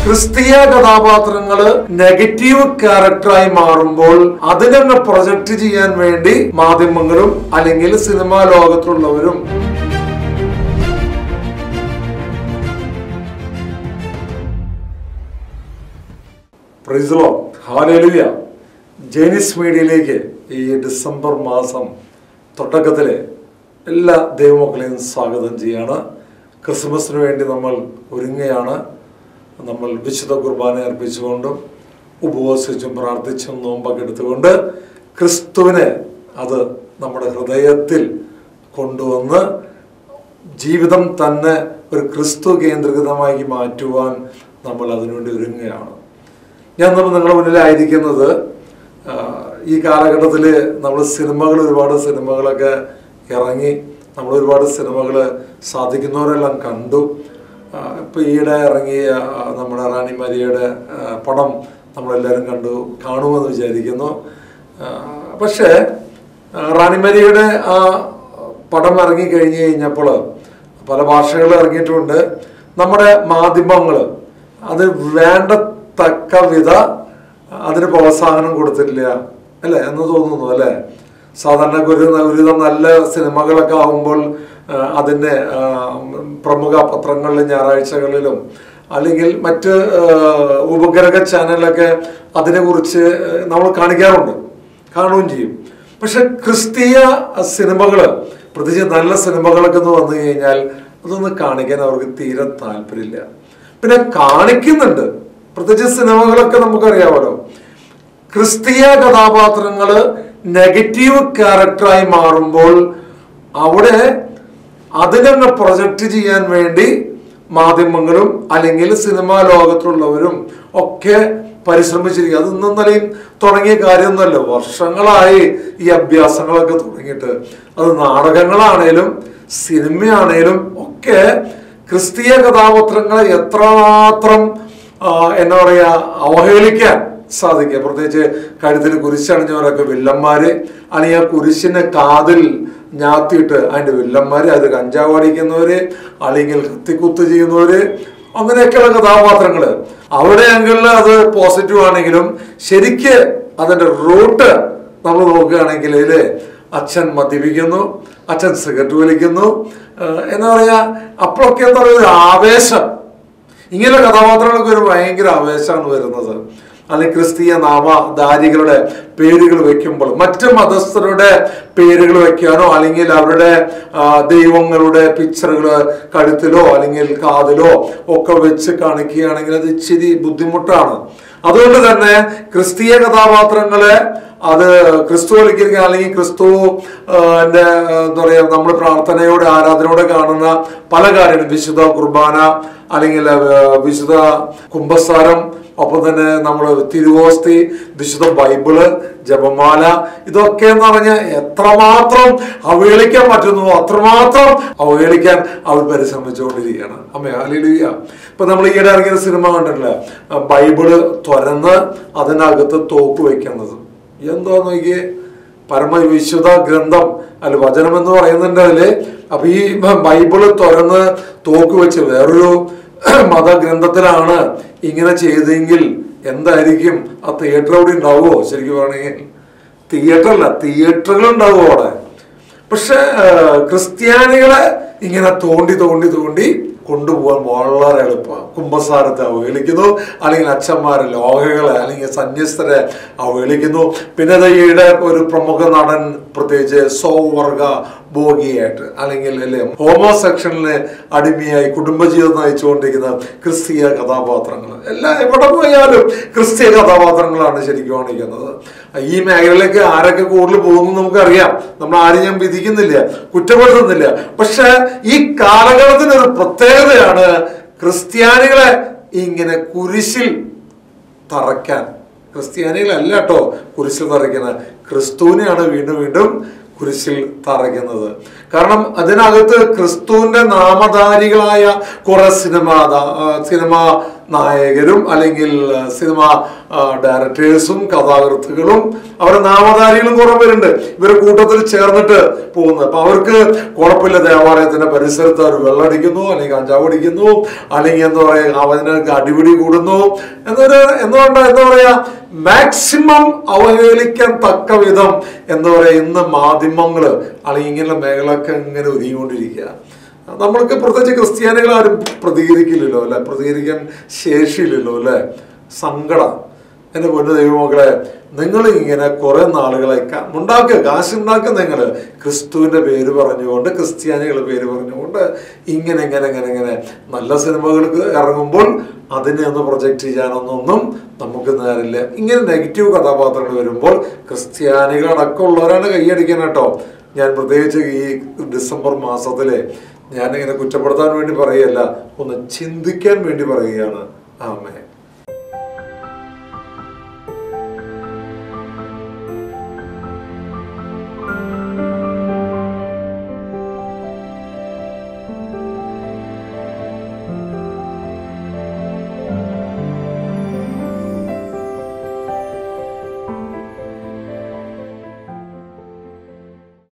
ക്രിസ്തീയ കഥാപാത്രങ്ങള് നെഗറ്റീവ് ക്യാരക്ടറായി മാറുമ്പോൾ അതിനങ്ങ് പ്രൊജക്ട് ചെയ്യാൻ വേണ്ടി മാധ്യമങ്ങളും അല്ലെങ്കിൽ സിനിമാ ലോകത്തുള്ളവരും പ്രൈസലോ ഹാലേലുയ ജൈനിസ് മീഡിയയിലേക്ക് ഈ ഡിസംബർ മാസം തുടക്കത്തിലെ എല്ലാ ദൈവമക്കളെയും സ്വാഗതം ചെയ്യാണ് ക്രിസ്മസിന് വേണ്ടി നമ്മൾ ഒരുങ്ങുകയാണ് നമ്മൾ വിശുദ്ധ കുർബാന അർപ്പിച്ചുകൊണ്ടും ഉപവസിച്ചും പ്രാർത്ഥിച്ചും നോമ്പൊക്കെ എടുത്തുകൊണ്ട് ക്രിസ്തുവിനെ അത് നമ്മുടെ ഹൃദയത്തിൽ കൊണ്ടുവന്ന് ജീവിതം തന്നെ ഒരു ക്രിസ്തു കേന്ദ്രീകൃതമായി മാറ്റുവാൻ നമ്മൾ അതിനുവേണ്ടി ഒരുങ്ങുകയാണ് ഞാൻ നമ്മൾ നിങ്ങളുടെ മുന്നിലായിരിക്കുന്നത് ആ, ഈ കാലഘട്ടത്തിൽ നമ്മൾ സിനിമകൾ ഒരുപാട് സിനിമകളൊക്കെ ഇറങ്ങി നമ്മൾ ഒരുപാട് സിനിമകൾ സാധിക്കുന്നവരെല്ലാം കണ്ടു ആ, ഇപ്പൊ ഈയിടെ ഇറങ്ങിയ ആ, നമ്മുടെ റാണി മരിയയുടെ ആ, പടം നമ്മളെല്ലാവരും കണ്ടു കാണുമെന്ന് വിചാരിക്കുന്നു ആ, പക്ഷേ ആ, റാണി മരിയയുടെ ആ പടം ഇറങ്ങി കഴിഞ്ഞു കഴിഞ്ഞപ്പോൾ പല ഭാഷകൾ ഇറങ്ങിയിട്ടുണ്ട് നമ്മുടെ മാധ്യമങ്ങൾ അത് വേണ്ടത്തക്ക വിധ അതിന് പ്രോത്സാഹനം കൊടുത്തിട്ടില്ല അല്ലേ എന്ന് തോന്നുന്നു അല്ലേ സാധാരണ ഒരു ഒരുവിധം നല്ല സിനിമകളൊക്കെ ആകുമ്പോൾ ആ, അതിൻ്റെ ആ, പ്രമുഖ പത്രങ്ങളിലും ഞായറാഴ്ചകളിലും അല്ലെങ്കിൽ മറ്റ് ആ, ഉപഗ്രഹ ചാനലൊക്കെ അതിനെക്കുറിച്ച് നമ്മൾ കാണിക്കാറുണ്ട് കാണുകയും ചെയ്യും പക്ഷെ ക്രിസ്തീയ സിനിമകൾ പ്രത്യേകിച്ച് നല്ല സിനിമകളൊക്കെ ഒന്ന് വന്നു കഴിഞ്ഞാൽ അതൊന്ന് കാണിക്കാൻ അവർക്ക് തീരെ താല്പര്യമില്ല പിന്നെ കാണിക്കുന്നുണ്ട് പ്രത്യേകിച്ച് സിനിമകളൊക്കെ നമുക്കറിയാമല്ലോ ക്രിസ്തീയ കഥാപാത്രങ്ങള് നെഗറ്റീവ് ക്യാരക്ടറായി മാറുമ്പോൾ അവിടെ അതിനങ്ങ് പ്രൊജക്റ്റ് ചെയ്യാൻ വേണ്ടി മാധ്യമങ്ങളും അല്ലെങ്കിൽ സിനിമാ ലോകത്തുള്ളവരും ഒക്കെ പരിശ്രമിച്ചിരിക്കുക അത് ഇന്നും നിലയും തുടങ്ങിയ കാര്യമൊന്നുമല്ല വർഷങ്ങളായി ഈ അഭ്യാസങ്ങളൊക്കെ തുടങ്ങിയിട്ട് അത് നാടകങ്ങളാണേലും സിനിമയാണേലും ഒക്കെ ക്രിസ്തീയ കഥാപാത്രങ്ങളെ എത്രമാത്രം ആ, എന്താ പറയാ അവഹേളിക്കാൻ സാധിക്കുക പ്രത്യേകിച്ച് കഴുത്തിൽ കുരിശണിഞ്ഞവരൊക്കെ വില്ലന്മാര് അല്ലെങ്കിൽ ആ കുരിശിനെ കാതിൽ ഞാത്തിയിട്ട് അതിന്റെ വില്ലന്മാര് അത് കഞ്ചാവ് അടിക്കുന്നവര് അല്ലെങ്കിൽ കത്തിക്കുത്ത് ചെയ്യുന്നവര് അങ്ങനെയൊക്കെയുള്ള കഥാപാത്രങ്ങള് അവിടെ ആംഗിളിൽ അത് പോസിറ്റീവ് ആണെങ്കിലും ശരിക്ക് അതിന്റെ റൂട്ട് നമ്മൾ നോക്കുകയാണെങ്കിൽ ഇതില് അച്ഛൻ മദ്യപിക്കുന്നു അച്ഛൻ സിഗരറ്റ് വലിക്കുന്നു ഏഹ് എന്താ പറയാ അപ്പോഴൊക്കെ എന്താ പറയുക ഒരു ആവേശം ഇങ്ങനെ കഥാപാത്രങ്ങൾക്ക് ഒരു ഭയങ്കര ആവേശമാണ് വരുന്നത് അല്ലെങ്കിൽ ക്രിസ്തീയ നാമധാരികളുടെ പേരുകൾ വെക്കുമ്പോൾ മറ്റ് മതസ്ഥരുടെ പേരുകൾ വെക്കാനോ അല്ലെങ്കിൽ അവരുടെ ആ, ദൈവങ്ങളുടെ പിക്ചറുകൾ കഴുത്തിലോ അല്ലെങ്കിൽ കാതിലോ ഒക്കെ വെച്ച് കാണിക്കുകയാണെങ്കിൽ അത് ഇച്ചിരി ബുദ്ധിമുട്ടാണ് അതുകൊണ്ട് തന്നെ ക്രിസ്തീയ കഥാപാത്രങ്ങളെ അത് ക്രിസ്തുവലിക്കരിക്കുക അല്ലെങ്കിൽ ക്രിസ്തു ആ, ന്റെ, ആ, എന്താ പറയാ നമ്മൾ പ്രാർത്ഥനയോടെ ആരാധനയോടെ കാണുന്ന പല കാര്യങ്ങളും വിശുദ്ധ കുർബാന അല്ലെങ്കിൽ ആ, വിശുദ്ധ കുംഭസാരം ഒപ്പം തന്നെ നമ്മൾ തിരുവോസ്തി വിശുദ്ധ ബൈബിള് ജപമാല ഇതൊക്കെ എന്ന് പറഞ്ഞാൽ എത്രമാത്രം അവഹേളിക്കാൻ പറ്റുന്നു അത്രമാത്രം അവഹേളിക്കാൻ അവർ പരിശ്രമിച്ചുകൊണ്ടിരിക്കുകയാണ് അമ്മ അലിലുയ്യ ഇപ്പൊ നമ്മൾ ഈയിടെ ഇറങ്ങിയ സിനിമ കണ്ടിട്ടില്ല ആ, ബൈബിള് തുറന്ന് അതിനകത്ത് തോക്ക് വെക്കുന്നത് എന്തോ നോക്കിയേ പരമവിശുദ്ധ ഗ്രന്ഥം അല്ല വചനം എന്ന് പറയുന്നുണ്ട് അതില് അപ്പൊ ഈ ബൈബിള് തുറന്ന് തോക്ക് വെച്ച് വേറൊരു മതഗ്രന്ഥത്തിലാണ് ഇങ്ങനെ ചെയ്തെങ്കിൽ എന്തായിരിക്കും ആ തിയേറ്റർ അവിടെ ഉണ്ടാവുമോ ശരിക്കും പറയണെങ്കിൽ തിയേറ്റർ അല്ല തിയേറ്ററുകൾ ഉണ്ടാവുമോ അവിടെ പക്ഷെ ആ, ക്രിസ്ത്യാനികളെ ഇങ്ങനെ തോണ്ടി തോണ്ടി തോണ്ടി കൊണ്ടുപോകാൻ വളരെ എളുപ്പമാണ് കുംഭസാരത്തെ അവഹേളിക്കുന്നു അല്ലെങ്കിൽ അച്ഛന്മാരെ ലോകകളെ അല്ലെങ്കിൽ സന്യസ്തരെ അവഹേളിക്കുന്നു പിന്നെ ദേ ഈയിടെ ഒരു പ്രമുഖ നടൻ പ്രത്യേകിച്ച് സൗവർഗ ഭോഗിയായിട്ട് അല്ലെങ്കിൽ അല്ലേ ഹോമോസെക്ഷനിലെ അടിമയായി കുടുംബജീവിതം നയിച്ചുകൊണ്ടിരിക്കുന്ന ക്രിസ്തീയ കഥാപാത്രങ്ങൾ എല്ലാം എവിടെ പോയാലും ക്രിസ്തീയ കഥാപാത്രങ്ങളാണ് ശരിക്കും കാണിക്കുന്നത് ഈ മേഖലയിലേക്ക് ആരൊക്കെ കൂടുതൽ പോകുന്നു നമുക്കറിയാം നമ്മൾ ആരും ഞാൻ വിധിക്കുന്നില്ല കുറ്റപ്പെടുത്തുന്നില്ല പക്ഷെ ഈ കാലഘട്ടത്തിന് ഒരു പ്രത്യേകതയാണ് ക്രിസ്ത്യാനികളെ ഇങ്ങനെ കുരിശിൽ തറയ്ക്കാൻ ക്രിസ്ത്യാനികളല്ല കേട്ടോ കുരിശിൽ തറയ്ക്കുന്നത് ക്രിസ്തുവിനെയാണ് വീണ്ടും വീണ്ടും കുരിശിൽ തറയ്ക്കുന്നത് കാരണം അതിനകത്ത് ക്രിസ്തുവിന്റെ നാമധാരികളായ കുറെ സിനിമ സിനിമ നായകരും അല്ലെങ്കിൽ സിനിമ ഡയറക്ടേഴ്സും കഥാകൃത്തുക്കളും അവരുടെ നാമധാരികളും കുറെ പേരുണ്ട് ഇവരുടെ കൂട്ടത്തിൽ ചേർന്നിട്ട് പോകുന്നത് അപ്പൊ അവർക്ക് കുഴപ്പമില്ല ദേവാലയത്തിന്റെ പരിസരത്ത് അവർ വെള്ളമടിക്കുന്നു അല്ലെങ്കിൽ കഞ്ചാവ് അടിക്കുന്നു അല്ലെങ്കിൽ എന്താ പറയാ അവതിനൊക്കെ അടിപിടി കൂടുന്നു എന്നൊരു എന്തുകൊണ്ട് എന്താ പറയാ മാക്സിമം അവഹേളിക്കാൻ തക്ക വിധം എന്താ പറയാ ഇന്ന് മാധ്യമങ്ങള് അല്ലെങ്കിൽ ഇങ്ങനെ മേഖലയൊക്കെ ഇങ്ങനെ ഒതുങ്ങിക്കൊണ്ടിരിക്കുക നമ്മൾക്ക് പ്രത്യേകിച്ച് ക്രിസ്ത്യാനികൾ ആരും പ്രതികരിക്കില്ലല്ലോ അല്ലെ പ്രതികരിക്കാൻ ശേഷിയില്ലല്ലോ അല്ലെ സങ്കടം എൻ്റെ പൊന്നു ദൈവമക്കളെ നിങ്ങൾ ഇങ്ങനെ കുറെ നാളുകളെ ക- ഉണ്ടാക്കുക കാശുണ്ടാക്കുക നിങ്ങൾ ക്രിസ്തുവിന്റെ പേര് പറഞ്ഞുകൊണ്ട് ക്രിസ്ത്യാനികളുടെ പേര് പറഞ്ഞുകൊണ്ട് ഇങ്ങനെ ഇങ്ങനെ ഇങ്ങനെ ഇങ്ങനെ നല്ല സിനിമകൾക്ക് ഇറങ്ങുമ്പോൾ അതിനെ ഒന്ന് പ്രൊജക്റ്റ് ചെയ്യാനൊന്നും നമുക്ക് നേരില്ല ഇങ്ങനെ നെഗറ്റീവ് കഥാപാത്രങ്ങൾ വരുമ്പോൾ ക്രിസ്ത്യാനികൾ അടക്കമുള്ളവരാണ് കൈയടിക്കാൻ കേട്ടോ ഞാൻ പ്രത്യേകിച്ച് ഈ ഡിസംബർ മാസത്തിലെ ഞാനിങ്ങനെ കുറ്റപ്പെടുത്താൻ വേണ്ടി പറയുകയല്ല ഒന്ന് ചിന്തിക്കാൻ വേണ്ടി പറയുകയാണ് ആമേ